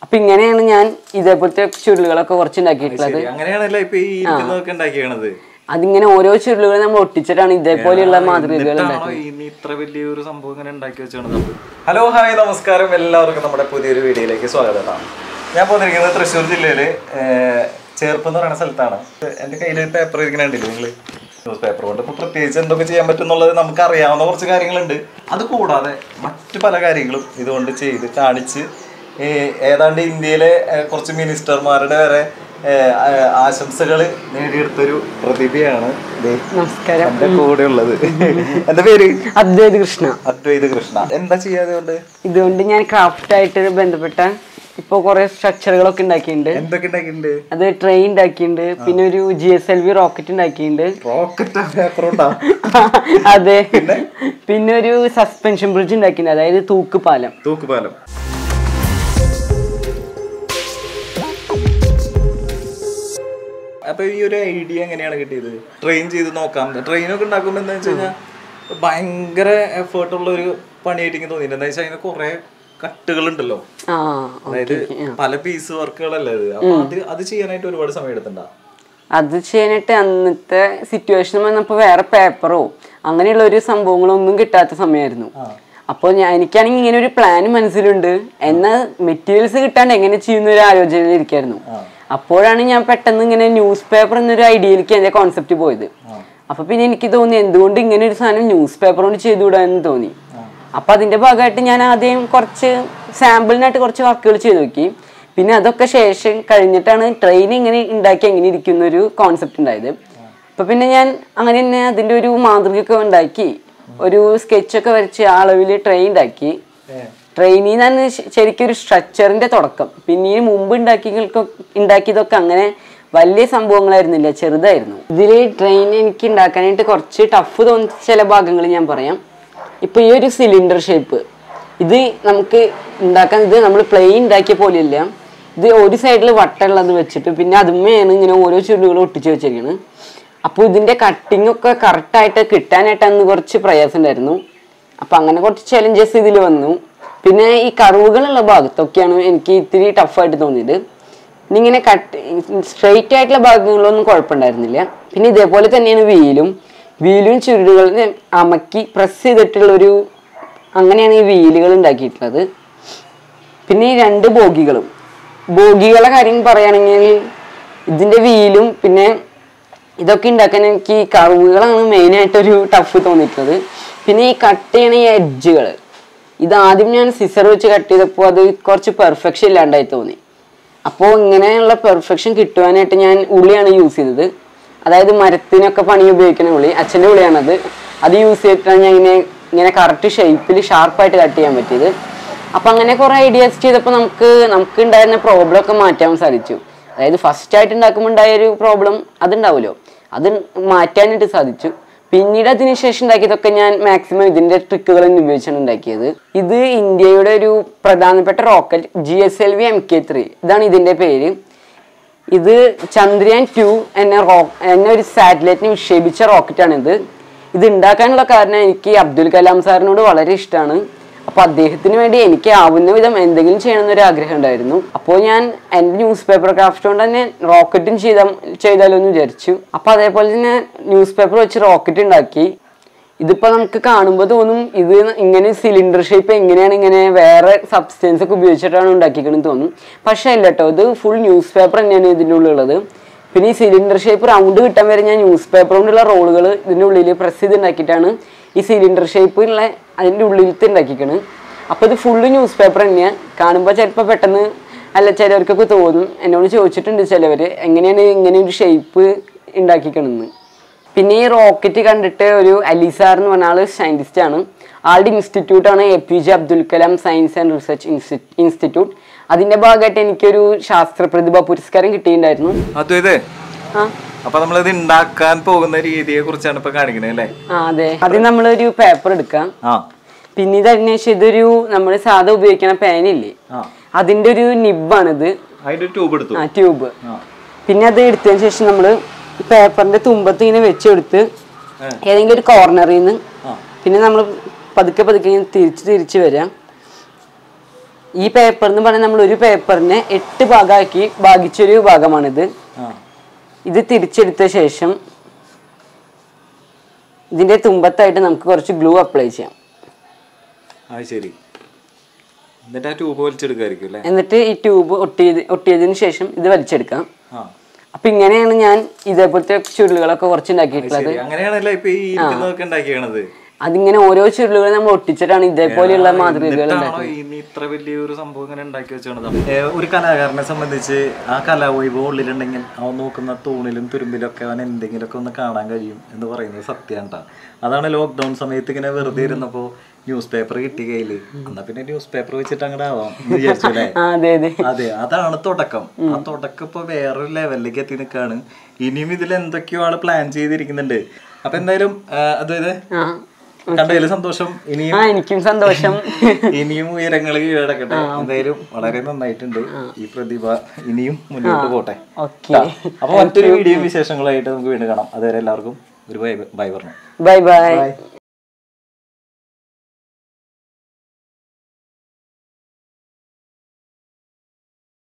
അപ്പൊ ഇങ്ങനെയാണ് ഞാൻ ഇതേപോലത്തെ ചുരുളുകളൊക്കെ കുറച്ച് ഉണ്ടാക്കിയിട്ടുള്ളത് ശരി അങ്ങനെയാണല്ലോ ഇപ്പൊ ഈ ഇരിക്കുന്നതൊക്കെ ഉണ്ടാക്കിയത് അതിങ്ങനെ ഓരോ ചുരുളുകൾ നമ്മൾ ഒട്ടിച്ചിട്ടാണ് ഇതേപോലെയുള്ള മാതൃകകൾ എന്നിട്ടാണോ ഇനി ഇത്ര വലിയൊരു സംഭവം ഇങ്ങനെ ഉണ്ടാക്കി വെച്ചാണ് ഹലോ ഹായ് നമസ്കാരം എല്ലാവർക്കും നമ്മുടെ പുതിയൊരു വീഡിയോയിലേക്ക് സ്വാഗതം കേട്ടോ. ഞാൻ പോന്നിരിക്കുന്നത് തൃശ്ശൂർ ജില്ലയില് ഏർ, ചേർപ്പ് എന്ന് പറയുന്ന സ്ഥലത്താണ് എന്റെ കയ്യിൽ പേപ്പർ ഇരിക്കണ കണ്ടില്ലേ നിങ്ങള് ന്യൂസ് പേപ്പർ കൊണ്ട് ഇപ്പൊ പ്രത്യേകിച്ച് എന്തൊക്കെ ചെയ്യാൻ പറ്റും എന്നുള്ളത് നമുക്ക് അറിയാവുന്ന കുറച്ച് കാര്യങ്ങളുണ്ട് അത് കൂടാതെ മറ്റു പല കാര്യങ്ങളും ഇതുകൊണ്ട് ചെയ്ത് കാണിച്ച് ഈ ഏതാണ്ട് ഇന്ത്യയിലെ ഏർ, കുറച്ച് മിനിസ്റ്റർമാരുടെ വരെ ആശംസകൾ നേടിയെടുത്തൊരു പ്രതിഭയാണ് ദേ നമസ്കാരം എന്റെ കൂടെ ഉള്ളത് എന്റെ പേര് അദ്വൈത് കൃഷ്ണ അദ്വൈത് കൃഷ്ണ എന്താ ചെയ്യാതെ കൊണ്ട് ഇതുകൊണ്ട് ഞാൻ ക്രാഫ്റ്റ് ആയിട്ട് ബന്ധപ്പെട്ട ഇപ്പൊ കുറെ സ്ട്രക്ചറുകളൊക്കെ ഉണ്ടാക്കിയിട്ടുണ്ട് എന്തൊക്കെ ഉണ്ടാക്കിയിട്ടുണ്ട് അത് ട്രെയിൻ ഉണ്ടാക്കിയിട്ടുണ്ട് പിന്നെ ഒരു G S L V rocket ഉണ്ടാക്കിയിട്ടുണ്ട് റോക്കറ്റ് പേപ്പർ ഉണ്ടാ അതെ പിന്നെ ഒരു സസ്പെൻഷൻ ബ്രിഡ്ജ് ഉണ്ടാക്കിയിട്ടുണ്ട് അതായത് തൂക്കുപാലം തൂക്കുപാലം അപ്പൊ ഈ ഒരു ഐഡിയ എങ്ങനെയാണ് കിട്ടിയത് ട്രെയിൻ ചെയ്ത് നോക്കാം ട്രെയിനൊക്കെ ഉണ്ടാക്കുമ്പോ എന്താ വെച്ച് കഴിഞ്ഞാൽ ഭയങ്കര എഫേർട്ട് ഉള്ള ഒരു പണിയായിട്ട് എനിക്ക് തോന്നിയിട്ടുണ്ട് എന്താ വെച്ചാൽ അതിന് കുറെ കട്ടുകളുണ്ടല്ലോ ആ അതായത് പല പീസ് വർക്കുകളല്ലേ അത് അപ്പൊ അത് അത് ചെയ്യാനായിട്ട് ഒരുപാട് സമയം എടുത്തിട്ടുണ്ടാ അത് ചെയ്യാനായിട്ട് അന്നത്തെ സിറ്റുവേഷൻ വന്നപ്പോൾ വേറെ പേപ്പറോ അങ്ങനെയുള്ള ഒരു സംഭവങ്ങളൊന്നും കിട്ടാത്ത സമയമായിരുന്നു അപ്പോൾ ഞാൻ എനിക്കാണെങ്കിൽ ഇങ്ങനെ ഒരു പ്ലാൻ മനസ്സിലുണ്ട് എന്നാൽ മെറ്റീരിയൽസ് കിട്ടാണ്ട് എങ്ങനെ ചെയ്യുന്ന ഒരു ആലോചനയിലിരിക്കായിരുന്നു അപ്പോഴാണ് ഞാൻ പെട്ടെന്ന് ഇങ്ങനെ ന്യൂസ് പേപ്പർ എന്നൊരു ഐഡിയയിലേക്ക് എൻ്റെ കോൺസെപ്റ്റ് പോയത് അപ്പൊ പിന്നെ എനിക്ക് തോന്നി എന്തുകൊണ്ട് ഇങ്ങനെ ഒരു സാധനം ന്യൂസ് പേപ്പർ കൊണ്ട് ചെയ്തുകൂടാന്ന് തോന്നി അപ്പൊ അതിന്റെ ഭാഗമായിട്ട് ഞാൻ ആദ്യം കുറച്ച് സാമ്പിളിനായിട്ട് കുറച്ച് വർക്കുകൾ ചെയ്തു നോക്കി പിന്നെ അതൊക്കെ ശേഷം കഴിഞ്ഞിട്ടാണ് ട്രെയിൻ ഇങ്ങനെ ഉണ്ടാക്കി എങ്ങനെ ഇരിക്കുന്ന ഒരു കോൺസെപ്റ്റ് ഉണ്ടായത് അപ്പൊ പിന്നെ ഞാൻ അങ്ങനെ തന്നെ അതിന്റെ ഒരു മാതൃകയൊക്കെ ഉണ്ടാക്കി ഒരു സ്കെച്ചൊക്കെ വരച്ച് ആ അളവിൽ ട്രെയിൻ ഉണ്ടാക്കി ട്രെയിനിൽ നിന്നാണ് ശ- ശരിക്കും ഒരു സ്ട്രക്ചറിന്റെ തുടക്കം പിന്നെ ഈ മുമ്പ് ഉണ്ടാക്കിയതൊക്കെ ഉണ്ടാക്കിയതൊക്കെ അങ്ങനെ വലിയ സംഭവങ്ങളായിരുന്നില്ല ചെറുതായിരുന്നു ഇതിൽ ട്രെയിൻ എനിക്ക് ഉണ്ടാക്കാനായിട്ട് കുറച്ച് ടഫ് തോന്നിയ ചില ഭാഗങ്ങൾ ഞാൻ പറയാം ഇപ്പൊ ഈ ഒരു സിലിണ്ടർ ഷേപ്പ് ഇത് നമുക്ക് ഉണ്ടാക്കാൻ ഇത് നമ്മൾ പ്ലെയിൻ ഉണ്ടാക്കിയ പോലെയല്ല ഇത് ഒരു സൈഡിൽ വട്ടമുള്ളത് വെച്ചിട്ട് പിന്നെ അതുമ്മയാണ് ഇങ്ങനെ ഓരോ ചുരുളുകൾ ഒട്ടിച്ച് വെച്ചിരിക്കുന്നത് അപ്പോൾ ഇതിന്റെ കട്ടിംഗ് ഒക്കെ കറക്റ്റായിട്ട് കിട്ടാനായിട്ട് അന്ന് കുറച്ച് പ്രയാസം ഉണ്ടായിരുന്നു അപ്പൊ അങ്ങനെ കുറച്ച് ചലഞ്ചസ് ഇതിൽ വന്നു പിന്നെ ഈ കർവുകളുള്ള ഭാഗത്തൊക്കെയാണ് എനിക്ക് ഇത്തിരി ടഫായിട്ട് തോന്നിയത് ഇനി ഇങ്ങനെ കട്ട് സ്ട്രെയിറ്റ് ആയിട്ടുള്ള ഭാഗങ്ങളിലൊന്നും കുഴപ്പമുണ്ടായിരുന്നില്ല പിന്നെ ഇതേപോലെ തന്നെയാണ് വീലും വീലും ചുരുളുകളിനെ അമക്കി പ്രസ് ചെയ്തിട്ടുള്ള ഒരു അങ്ങനെയാണ് ഈ വീലുകൾ ഉണ്ടാക്കിയിട്ടുള്ളത് പിന്നെ ഈ രണ്ട് ബോഗികളും ബോഗികളെ കാര്യം പറയുകയാണെങ്കിൽ ഇതിന്റെ വീലും പിന്നെ ഇതൊക്കെ ഉണ്ടാക്കാൻ എനിക്ക് ഈ കർവുകളാണ് മെയിനായിട്ടൊരു ടഫ് തോന്നിയിട്ടുള്ളത് പിന്നെ ഈ കട്ട് ചെയ്യണ ഈ എഡ്ജുകൾ ഇത് ആദ്യം ഞാൻ സിസർ വെച്ച് കട്ട് ചെയ്തപ്പോൾ അത് കുറച്ച് പെർഫെക്ഷൻ ഇല്ലാണ്ടായി തോന്നി അപ്പോൾ ഇങ്ങനെയുള്ള പെർഫെക്ഷൻ കിട്ടുവാനായിട്ട് ഞാൻ ഉളിയാണ് യൂസ് ചെയ്തത് അതായത് മരത്തിനൊക്കെ പണി ഉപയോഗിക്കുന്ന ഉളി അച്ഛൻ്റെ ഉളിയാണത് അത് യൂസ് ചെയ്തിട്ടാണ് ഞാൻ ഇങ്ങനെ ഇങ്ങനെ കറക്റ്റ് ഷേപ്പിൽ ഷാർപ്പായിട്ട് കട്ട് ചെയ്യാൻ പറ്റിയത് അപ്പം അങ്ങനെ കുറേ ഐഡിയാസ് ചെയ്തപ്പോൾ നമുക്ക് നമുക്ക് ഉണ്ടായിരുന്ന പ്രോബ്ലം ഒക്കെ മാറ്റാൻ സാധിച്ചു അതായത് ഫസ്റ്റ് ആയിട്ട് ഉണ്ടാക്കുമ്പോൾ ഉണ്ടായ ഒരു പ്രോബ്ലം അതുണ്ടാവുമല്ലോ അത് മാറ്റാനായിട്ട് സാധിച്ചു പിന്നീട് അതിന് ശേഷം ഉണ്ടാക്കിയതൊക്കെ ഞാൻ മാക്സിമം ഇതിന്റെ ട്രിക്കുകൾ തന്നെ ഉപയോഗിച്ചാണ് ഉണ്ടാക്കിയത് ഇത് ഇന്ത്യയുടെ ഒരു പ്രധാനപ്പെട്ട rocket G S L V M K three ഇതാണ് ഇതിന്റെ പേര് ഇത് ചന്ദ്രയാൻ ടു എന്ന റോ എന്ന ഒരു സാറ്റലൈറ്റിനെ വിക്ഷേപിച്ച റോക്കറ്റാണിത് ഇത് ഉണ്ടാക്കാനുള്ള കാരണം എനിക്ക് അബ്ദുൽ കലാം സാറിനോട് വളരെ ഇഷ്ടമാണ് അപ്പൊ അദ്ദേഹത്തിന് വേണ്ടി എനിക്ക് ആവുന്ന വിധം എന്തെങ്കിലും ചെയ്യണമെന്നൊരു ആഗ്രഹം ഉണ്ടായിരുന്നു അപ്പോൾ ഞാൻ എൻ്റെ ന്യൂസ് പേപ്പർ ക്രാഫ്റ്റ് കൊണ്ട് തന്നെ റോക്കറ്റും ചെയ്താൽ ചെയ്താലോ എന്ന് വിചാരിച്ചു അപ്പൊ അതേപോലെ തന്നെ ന്യൂസ് പേപ്പർ വെച്ച് റോക്കറ്റ് ഉണ്ടാക്കി ഇതിപ്പോ നമുക്ക് കാണുമ്പോൾ തോന്നും ഇത് ഇങ്ങനെ സിലിണ്ടർ ഷേപ്പ് എങ്ങനെയാണ് ഇങ്ങനെ വേറെ സബ്സ്റ്റൻസ് ഒക്കെ ഉപയോഗിച്ചിട്ടാണ് ഉണ്ടാക്കിക്കണെന്ന് തോന്നും പക്ഷെ അല്ല കേട്ടോ ഇത് ഫുൾ ന്യൂസ് പേപ്പർ തന്നെയാണ് ഇതിൻ്റെ ഉള്ളിലുള്ളത് പിന്നെ ഈ സിലിണ്ടർ ഷേപ്പ് റൗണ്ട് കിട്ടാൻ വരെ ഞാൻ ന്യൂസ് പേപ്പർ കൊണ്ടുള്ള റോളുകൾ ഇതിൻ്റെ ഉള്ളിൽ പ്രസ് ചെയ്ത് ഉണ്ടാക്കിയിട്ടാണ് ഈ സിലിണ്ടർ ഷേപ്പ് ഉള്ള അതിൻ്റെ ഉള്ളിലത്തെ ഉണ്ടാക്കിക്കണ് അപ്പോൾ ഇത് ഫുള്ള് ന്യൂസ് പേപ്പർ തന്നെയാണ് കാണുമ്പോൾ ചിലപ്പോൾ പെട്ടെന്ന് അല്ല ചിലവർക്കൊക്കെ തോന്നും എന്നോട് ചോദിച്ചിട്ടുണ്ട് ചിലവർ എങ്ങനെയാണ് ഇങ്ങനെ ഒരു ഷേപ്പ് ഉണ്ടാക്കിക്കണെന്ന് പിന്നെ ഈ റോക്കറ്റ് കണ്ടിട്ട് ഒരു അലിസാർ എന്ന് പറഞ്ഞ ആള് സയന്റിസ്റ്റ് ആണ് ആളുടെ ഇൻസ്റ്റിറ്റ്യൂട്ട് ആണ് A P J Abdul Kalam science and research institute അതിന്റെ ഭാഗമായിട്ട് എനിക്കൊരു ശാസ്ത്ര പ്രതിഭ പുരസ്കാരം കിട്ടിയിട്ടുണ്ടായിരുന്നു അദ്വൈതേ ആ അപ്പൊ നമ്മളിത് ഉണ്ടാക്കാൻ പോകുന്ന രീതിയെ കുറിച്ചാണ് ഇപ്പൊ കാണിക്കുന്നത് അല്ലേ ആ അതെ അത് നമ്മളൊരു പേപ്പർ എടുക്കാം ആ പിന്നീട് അതിനുശേഷം ഇതൊരു നമ്മൾ സാധാ ഉപയോഗിക്കുന്ന പേനില്ലേ ആ അതിന്റെ ഒരു നിബാണിത് അതിന്റെ ട്യൂബ് എടുത്തു ആ ട്യൂബ് ആ പിന്നെ അത് എടുത്തതിന് ശേഷം നമ്മൾ പേപ്പറിന്റെ തുമ്പത്ത് ഇങ്ങനെ വെച്ചെടുത്ത് ഏ. ഏതെങ്കിലും ഒരു കോർണറിൽ നിന്ന് ആ പിന്നെ നമ്മൾ പതുക്കെ പതുക്കെ ഇങ്ങനെ തിരിച്ച് തിരിച്ച് വരാം ഈ പേപ്പർ എന്ന് പറഞ്ഞാൽ നമ്മൾ ഒരു പേപ്പറിനെ എട്ട് ഭാഗമാക്കി ഭാഗിച്ചൊരു ഭാഗമാണിത് ആ ഇത് തിരിച്ചെടുത്ത ശേഷം ഇതിന്റെ തുമ്പത്തായിട്ട് നമുക്ക് കുറച്ച് ഗ്ലൂ അപ്ലൈ ചെയ്യാം അത് ശരി എന്നിട്ട് ആ ട്യൂബ് വലിച്ചെടുക്കായിരിക്കും അല്ലേ എന്നിട്ട് ഈ ട്യൂബ് ഒട്ടിയത് ഒട്ടിയതിന് ശേഷം ഇത് വലിച്ചെടുക്കാം ആ അപ്പൊ ഇങ്ങനെയാണ് ഞാൻ ഇതേപോലത്തെ ചുരുളുകളൊക്കെ കുറച്ച് ഉണ്ടാക്കിയിട്ടുള്ളത് ശരി അങ്ങനെയാണല്ലേ ഇപ്പൊ ഈ ഇരിക്കുന്നതൊക്കെ ഉണ്ടാക്കിയത് അതിങ്ങനെ ഓരോ ചുരുളുകൾ നമ്മൾ ഒട്ടിച്ചിട്ടാണ് ഇതേപോലെയുള്ള മാതൃകകൾ എന്നിട്ടാണോ ഇനി ഇത്ര വലിയൊരു സംഭവം ഇങ്ങനെ ഉണ്ടാക്കി വെച്ചാണ് ഒരു കലാകാരനെ സംബന്ധിച്ച് ആ കലാവൈഭവം ഉള്ളിലുണ്ടെങ്കിൽ അവൻ നോക്കുന്ന തൂണിലും തുരുമ്പിലും ഒക്കെ അവൻ എന്തെങ്കിലുമൊക്കെ ഒന്ന് കാണാൻ കഴിയും എന്ന് പറയുന്നത് സത്യമാണ് ട്ടാ. അതാണ് ലോക്ക്ഡൌൺ സമയത്ത് ഇങ്ങനെ വെറുതെ ഇരുന്നപ്പോ ന്യൂസ് പേപ്പർ കിട്ടി കയ്യില് എന്നാ പിന്നെ ന്യൂസ് പേപ്പർ വെച്ചിട്ട് അങ്ങോട്ട് ആവാം എന്ന് വിചാരിച്ചു അല്ലേ ആ അതെ അതെ അതെ അതാണ് തുടക്കം ആ തുടക്കം ഇപ്പൊ വേറൊരു ലെവലിലേക്ക് എത്തി നിൽക്കാണ് ഇനിയും ഇതിൽ എന്തൊക്കെയോ ആള് പ്ലാൻ ചെയ്തിരിക്കുന്നുണ്ട് അപ്പൊ എന്തായാലും ആ, അതായത് ആ കണ്ടതിൽ സന്തോഷം ഇനിയും ആ എനിക്കും സന്തോഷം ഇനിയും ഉയരങ്ങൾ കീഴടക്കട്ടെ എന്തായാലും വളരെ നന്നായിട്ടുണ്ട് ഈ പ്രതിഭ ഇനിയും മുന്നോട്ട് പോട്ടെ ഓക്കെ അപ്പൊ മറ്റൊരു വീഡിയോ വിശേഷങ്ങളായിട്ട് നമുക്ക് വീണ്ടും കാണാം അതുവരെ എല്ലാവർക്കും ഒരു ബൈ ബൈ പറഞ്ഞു ബൈ ബൈ